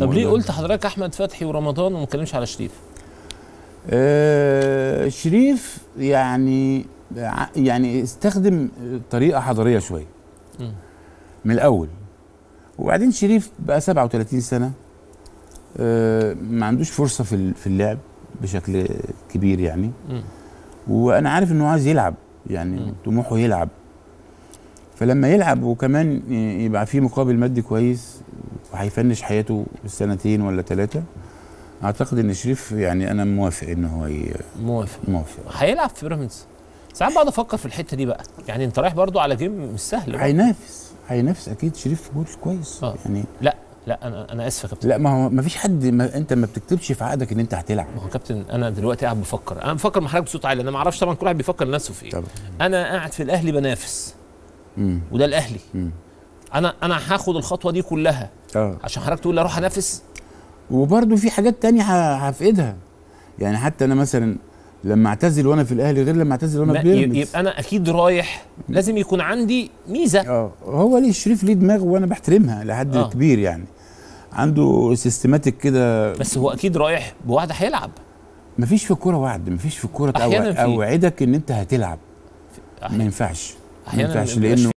طب ليه ده. قلت حضرتك احمد فتحي ورمضان وما اتكلمش على شريف آه شريف يعني ع- يعني استخدم طريقه حضاريه شويه مم. من الاول وبعدين شريف بقى 37 سنه آه ما عندوش فرصه في ال- في اللعب بشكل كبير يعني مم. وانا عارف انه عايز يلعب يعني مم. طموحه يلعب فلما يلعب وكمان ي- يبقى فيه مقابل مادي كويس وهيفنش حياته سنتين ولا ثلاثه اعتقد ان شريف يعني انا موافق ان هو ي- موافق موافق هيلعب في بيراميدز ساعات بقعد افكر في الحته دي بقى يعني انت رايح برضو على جيم مش سهل برضو. هينافس هينافس اكيد شريف جول كويس آه. يعني لا لا انا انا اسف يا كابتن لا ما هو ما فيش حد ما انت ما بتكتبش في عقدك ان انت هتلعب ما هو كابتن انا دلوقتي قاعد بفكر انا بفكر مع حضرتك بصوت عالي انا ما اعرفش طبعا كل واحد بيفكر لنفسه في ايه طبعا انا قاعد في الاهلي بنافس امم وده الاهلي امم انا انا هاخد الخطوه دي كلها اه عشان حضرتك تقول لي اروح انافس وبرده في حاجات تانية ه- هفقدها يعني حتى انا مثلا لما اعتزل وانا في الاهلي غير لما اعتزل وانا ما- في بيراميدز يبقى انا اكيد رايح لازم يكون عندي ميزه اه هو ليه شريف ليه دماغ وانا بحترمها لحد آه. آه. كبير يعني عنده سيستماتيك كده بس هو اكيد رايح بوعد هيلعب مفيش في الكوره وعد مفيش في الكوره أحياناً في. اوعدك ان انت هتلعب ما أحيانا ينفعش ما أحياناً ينفعش ما بيبقاش لانه